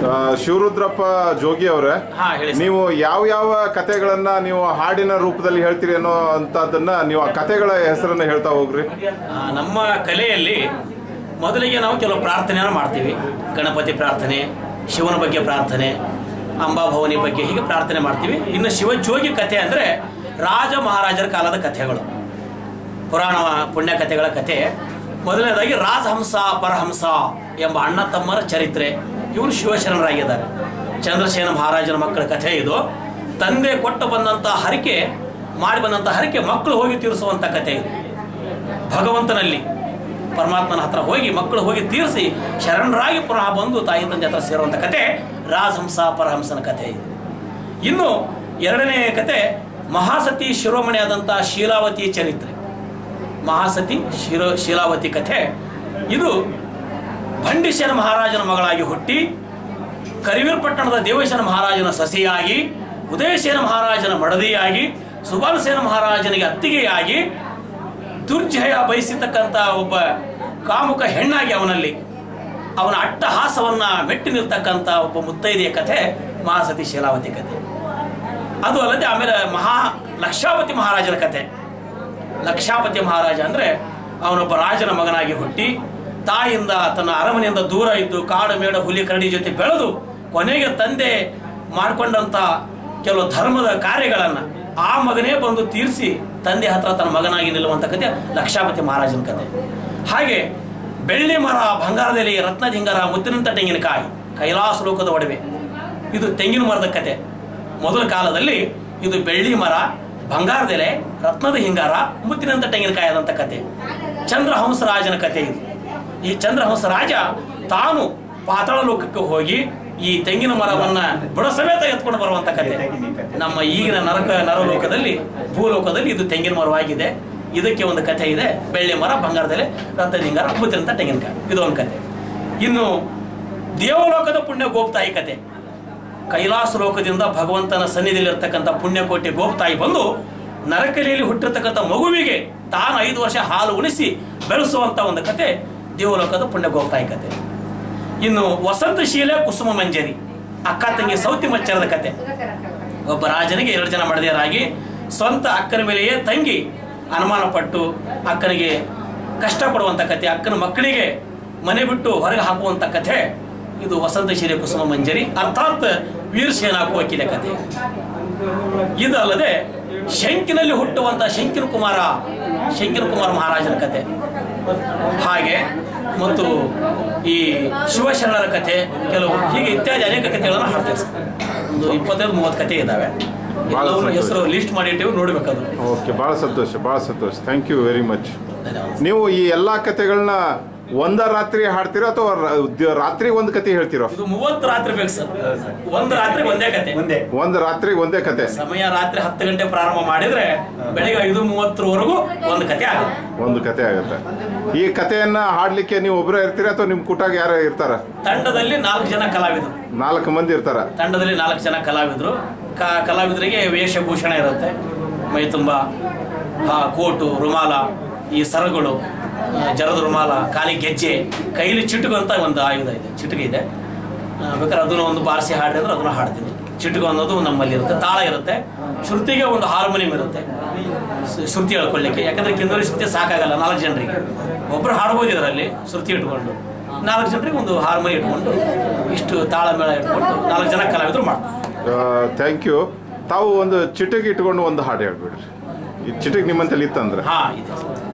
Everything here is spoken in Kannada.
ಆ, ಶಿವರುದ್ರಪ್ಪ ಜೋಗಿ ಅವರೇ ಹಾ ಹೇಳಿ ಸರ್. ನೀವು ಯಾವ ಯಾವ ಕತೆಗಳನ್ನ ನೀವು ಹಾಡಿನ ರೂಪದಲ್ಲಿ ಹೇಳ್ತೀರಿ ಅನ್ನೋ ಅಂತದನ್ನ ನೀವು ಆ ಕತೆಗಳ ಹೆಸರನ್ನ ಹೇಳ್ತಾ ಹೋಗ್ರಿ ಆ, ನಮ್ಮ ಕಲೆಯಲ್ಲಿ ಮೊದಲಿಗೆ ನಾವು ಕೆಲವು ಪ್ರಾರ್ಥನೆಯನ್ನು ಮಾಡ್ತೀವಿ ಗಣಪತಿ ಪ್ರಾರ್ಥನೆ ಶಿವನ ಬಗ್ಗೆ ಪ್ರಾರ್ಥನೆ ಅಂಬಾಭವನಿ ಬಗ್ಗೆ ಹೀಗೆ ಪ್ರಾರ್ಥನೆ ಮಾಡ್ತೀವಿ ಇನ್ನು ಶಿವಜೋಗಿ ಕಥೆ ಅಂದರೆ ರಾಜ ಮಹಾರಾಜರ ಕಾಲದ ಕಥೆಗಳು ಪುರಾಣ ಪುಣ್ಯ ಕಥೆಗಳ ಕಥೆ ಮೊದಲನೇದಾಗಿ ರಾಜಹಂಸ ಪರಹಂಸ ಎಂಬ ಅಣ್ಣ ತಮ್ಮರ ಚರಿತ್ರೆ ಇವರು ಶಿವಶರಣರಾಗಿದ್ದಾರೆ ಚಂದ್ರಸೇನ ಮಹಾರಾಜನ ಮಕ್ಕಳ ಕಥೆ ಇದು ತಂದೆ ಕೊಟ್ಟು ಬಂದಂಥ ಹರಕೆ ಮಾಡಿ ಬಂದಂಥ ಹರಕೆ ಮಕ್ಕಳು ಹೋಗಿ ತೀರಿಸುವಂಥ ಕಥೆ ಇದು ಭಗವಂತನಲ್ಲಿ ಪರಮಾತ್ಮನ ಹತ್ರ ಹೋಗಿ ಮಕ್ಕಳು ಹೋಗಿ ತೀರಿಸಿ ಶರಣರಾಗಿ ಪುನಃ ಬಂದು ತಾಯಿ ತಂದೆ ಹತ್ರ ಸೇರುವಂಥ ಕತೆ ರಾಜಹಂಸ ಪರಹಂಸನ ಕಥೆ ಇದು ಇನ್ನು ಎರಡನೇ ಕತೆ ಮಹಾಸತಿ ಶಿರೋಮಣಿಯಾದಂಥ ಶೀಲಾವತಿ ಚರಿತ್ರೆ ಮಹಾಸತಿ ಶಿರೋ ಶೀಲಾವತಿ ಕಥೆ ಇದು ಭಂಡಿಶನ ಮಹಾರಾಜನ ಮಗಳಾಗಿ ಹುಟ್ಟಿ ಕರಿವೀರಪಟ್ಟಣದ ದೇವಶನ ಮಹಾರಾಜನ ಸಸಿಯಾಗಿ ಉದಯಸೇನ ಮಹಾರಾಜನ ಮಡದಿಯಾಗಿ ಸುಬಾಲಸೇನ ಮಹಾರಾಜನಿಗೆ ಅತ್ತಿಗೆಯಾಗಿ ದುರ್ಜಯ ಬಯಸಿರ್ತಕ್ಕಂಥ ಒಬ್ಬ ಕಾಮುಕ ಹೆಣ್ಣಾಗಿ ಅವನಲ್ಲಿ ಅವನ ಅಟ್ಟಹಾಸವನ್ನ ಮೆಟ್ಟಿ ನಿಲ್ತಕ್ಕಂಥ ಒಬ್ಬ ಮುತ್ತೈದೆಯ ಕಥೆ ಮಹಾಸತಿ ಶೀಲಾವತಿ ಕಥೆ ಅದು ಅಲ್ಲದೆ ಆಮೇಲೆ ಮಹಾ ಲಕ್ಷಾಪತಿ ಮಹಾರಾಜನ ಕಥೆ ಲಕ್ಷಾಪತಿ ಮಹಾರಾಜ ಅಂದ್ರೆ ಅವನೊಬ್ಬ ರಾಜನ ಮಗನಾಗಿ ಹುಟ್ಟಿ ತಾಯಿಯಿಂದ ತನ್ನ ಅರಮನೆಯಿಂದ ದೂರ ಇದ್ದು ಕಾಡು ಮೇಡ ಹುಲಿ ಕರಡಿ ಜೊತೆ ಬೆಳೆದು ಕೊನೆಗೆ ತಂದೆ ಮಾಡಿಕೊಂಡಂತ ಕೆಲವು ಧರ್ಮದ ಕಾರ್ಯಗಳನ್ನ ಆ ಮಗನೇ ಬಂದು ತೀರಿಸಿ ತಂದೆ ಹತ್ರ ತನ್ನ ಮಗನಾಗಿ ನಿಲ್ಲುವಂತ ಕಥೆ ಲಕ್ಷಾಪತಿ ಮಹಾರಾಜನ ಕಥೆ ಹಾಗೆ ಬೆಳ್ಳಿ ಮರ ಬಂಗಾರದಲ್ಲಿ ರತ್ನದಿಂಗರ ಮುತ್ತಿನಂತ ತೆಂಗಿನಕಾಯಿ ಕೈಲಾಸ ಲೋಕದ ಒಡವೆ ಇದು ತೆಂಗಿನ ಮರದ ಕತೆ ಮೊದಲ ಕಾಲದಲ್ಲಿ ಇದು ಬೆಳ್ಳಿ ಮರ ಬಂಗಾರದೆಲೆ ರತ್ನದ ಹಿಂಗಾರ ಮುತ್ತಿನಂತ ತೆಂಗಿನಕಾಯಿ ಆದಂಥ ಕತೆ ಚಂದ್ರಹಂಸ ರಾಜನ ಕತೆ ಇದು ಈ ಚಂದ್ರಹಂಸ ರಾಜ ತಾನು ಪಾತಾಳ ಲೋಕಕ್ಕೆ ಹೋಗಿ ಈ ತೆಂಗಿನ ಮರವನ್ನ ಬುಡ ಸಮೇತ ಎತ್ಕೊಂಡು ಬರುವಂತ ಕತೆ ನಮ್ಮ ಈಗಿನ ನರಕ ನರಲೋಕದಲ್ಲಿ ಭೂಲೋಕದಲ್ಲಿ ಇದು ತೆಂಗಿನ ಮರವಾಗಿದೆ ಇದಕ್ಕೆ ಒಂದು ಕಥೆ ಇದೆ ಬೆಳ್ಳಿ ಮರ ಬಂಗಾರದೆಲೆ ರತ್ನದ ಹಿಂಗಾರ ಮುತ್ತಿನಂತ ತೆಂಗಿನಕಾಯಿ ಇದು ಒಂದು ಕತೆ ಇನ್ನು ದೇವಲೋಕದ ಪುಣ್ಯ ಗೋಪ್ತಾಯಿ ಕತೆ ಕೈಲಾಸ ಲೋಕದಿಂದ ಭಗವಂತನ ಸನ್ನಿಧಿಯಲ್ಲಿರ್ತಕ್ಕಂಥ ಪುಣ್ಯಕೋಟಿ ಗೋಪ್ತಾಯಿ ಬಂದು ನರಕಲಿಯಲ್ಲಿ ಹುಟ್ಟಿರ್ತಕ್ಕಂಥ ಮಗುವಿಗೆ ತಾನು ಐದು ವರ್ಷ ಹಾಲು ಉಣಿಸಿ ಬೆಳೆಸುವಂತ ಒಂದು ಕತೆ ದೇವಲೋಕದ ಪುಣ್ಯ ಗೋಪ್ತಾಯಿ ಕತೆ ಇನ್ನು ವಸಂತಶೀಲ ಕುಸುಮ ಮಂಜರಿ ಅಕ್ಕ ತಂಗಿ ಸೌತಿ ಮಚ್ಚರದ ಕತೆ ಒಬ್ಬ ರಾಜನಿಗೆ ಎರಡು ಜನ ಮಡದಿಯರಾಗಿ ಸ್ವಂತ ಅಕ್ಕನ ಮೇಲೆಯೇ ತಂಗಿ ಅನುಮಾನ ಪಟ್ಟು ಅಕ್ಕನಿಗೆ ಕಷ್ಟ ಕೊಡುವಂತ ಕತೆ ಅಕ್ಕನ ಮಕ್ಕಳಿಗೆ ಮನೆ ಬಿಟ್ಟು ಹೊರಗೆ ಹಾಕುವಂತ ಕಥೆ ಇದು ವಸಂತಶೀಲೆ ಕುಸುಮ ಮಂಜರಿ ಅರ್ಥಾತ್ ವೀರಸೇನ ಕೋಕಿಲೆ ಕಥೆ ಇದಲ್ಲದೆ ಶಂಕಿನಲ್ಲಿ ಹುಟ್ಟುವಂತ ಶಂಕಿನ ಕುಮಾರ ಶಂಕಿನ ಕುಮಾರ ಮಹಾರಾಜನ ಕತೆ ಹಾಗೆ ಮತ್ತು ಈ ಶಿವಶರಣರ ಕಥೆ ಕೆಲವು ಹೀಗೆ ಇತ್ಯಾದಿ ಅನೇಕ ಕಥೆಗಳನ್ನು ಹಾಡ್ತೇವೆ ಸರ್. ಒಂದು ಇಪ್ಪತ್ತೈದು ಮೂವತ್ತು ಕಥೆ ಇದ್ದಾವೆ ಎಲ್ಲವನ್ನು ಹೆಸರು ಲಿಸ್ಟ್ ಮಾಡಿಟ್ಟಿವಿ ನೋಡ್ಬೇಕದು ಓಕೆ ಭಾಳ ಸಂತೋಷ ಭಾಳ ಸಂತೋಷ ಥ್ಯಾಂಕ್ ಯು ವೆರಿ ಮಚ್ ಧನ್ಯವಾದ ನೀವು ಈ ಎಲ್ಲಾ ಕತೆಗಳನ್ನ ಒಂದ ರಾತ್ರಿ ಹಾಡ್ತೀರಾ ಅಥವಾ ರ- ದ- ರಾತ್ರಿ ಒಂದು ಕತೆ ಹೇಳ್ತೀರೋ ಇದು ಮೂವತ್ತು ರಾತ್ರಿ ಬೇಕು ಸರ್ ಒಂದು ರಾತ್ರಿ ಒಂದೇ ಕತೆ ಮುಂದೆ ಒಂದು ರಾತ್ರಿ ಒಂದೇ ಕತೆ ಸಮಯ ರಾತ್ರಿ ಹತ್ತು ಗಂಟೆ ಪ್ರಾರಂಭ ಮಾಡಿದ್ರೆ ಬೆಳಿಗ್ಗೆ ಐದು ಮೂವತ್ತರವರೆಗೂ ಒಂದು ಕತೆ ಆಗುತ್ತೆ ಒಂದು ಕತೆ ಆಗುತ್ತೆ ಈ ಕಥೆಯನ್ನ ಹಾಡ್ಲಿಕ್ಕೆ ನೀವು ಒಬ್ಬರೇ ಇರ್ತೀರಾ ಅಥವಾ ನಿಮ್ ಕೂಟಾಗ ಯಾರು ಇರ್ತಾರ ತಂಡದಲ್ಲಿ ನಾಲ್ಕು ಜನ ಕಲಾವಿದರು ನಾಲ್ಕು ಮಂದಿ ಇರ್ತಾರ ತಂಡದಲ್ಲಿ ನಾಲ್ಕು ಜನ ಕಲಾವಿದರು ಕ ಕಲಾವಿದರಿಗೆ ವೇಷಭೂಷಣ ಇರುತ್ತೆ ಮೈ ತುಂಬ ಆ, ಕೋಟು ರುಮಾಲ ಈ ಸರಗಳು ಆ, ಜರದ ರುಮಾಲ ಕಾಲಿ ಗೆಜ್ಜೆ ಕೈಲಿ ಚಿಟುಕು ಅಂತ ಒಂದು ಆಯುಧ ಇದೆ ಚಿಟುಕು ಇದೆ ಆ, ಬೇಕಾದ್ರೆ ಅದನ್ನು ಒಂದು ಬಾರಿಸಿ ಹಾಡಿ ಅಂದ್ರೆ ಅದನ್ನು ಹಾಡ್ತೀನಿ ಚಿಟುಕು ಅನ್ನೋದು ನಮ್ಮಲ್ಲಿ ಇರುತ್ತೆ ತಾಳ ಇರುತ್ತೆ ಶ್ರುತಿಗೆ ಒಂದು ಹಾರ್ಮೋನಿಯಂ ಇರುತ್ತೆ ಶ್ರು- ಶ್ರುತಿ ಹೇಳ್ಕೊಳ್ಳಿಕ್ಕೆ ಯಾಕಂದ್ರೆ ಕಿಂದೂರಿ ಶ್ರುತಿ ಸಾಕಾಗಲ್ಲ ನಾಲ್ಕು ಜನರಿಗೆ ಒಬ್ಬರು ಹಾಡ್ಬೋದು ಇದರಲ್ಲಿ ಶ್ರುತಿ ಇಟ್ಕೊಂಡು ನಾಲ್ಕು ಜನರಿಗೆ ಒಂದು ಹಾರ್ಮೋನಿ ಇಟ್ಕೊಂಡು ಇಷ್ಟು ತಾಳ ಮೇಳ ಇಟ್ಕೊಂಡು ನಾಲ್ಕು ಜನ ಕಲಾವಿದರು ಮಾಡ್ತಾರೆ ಥ್ಯಾಂಕ್ ಯು ತಾವು ಒಂದು ಚಿಟಕ್ ಇಟ್ಕೊಂಡು ಒಂದು ಹಾಡು ಹೇಳ್ಬಿಡ್ರಿ ಈ ಚಿಟಕ್ ನಿಮ್ಮಂತಲ್ಲಿ ಇತ್ತಂದ್ರೆ ಹಾ ಇದೆ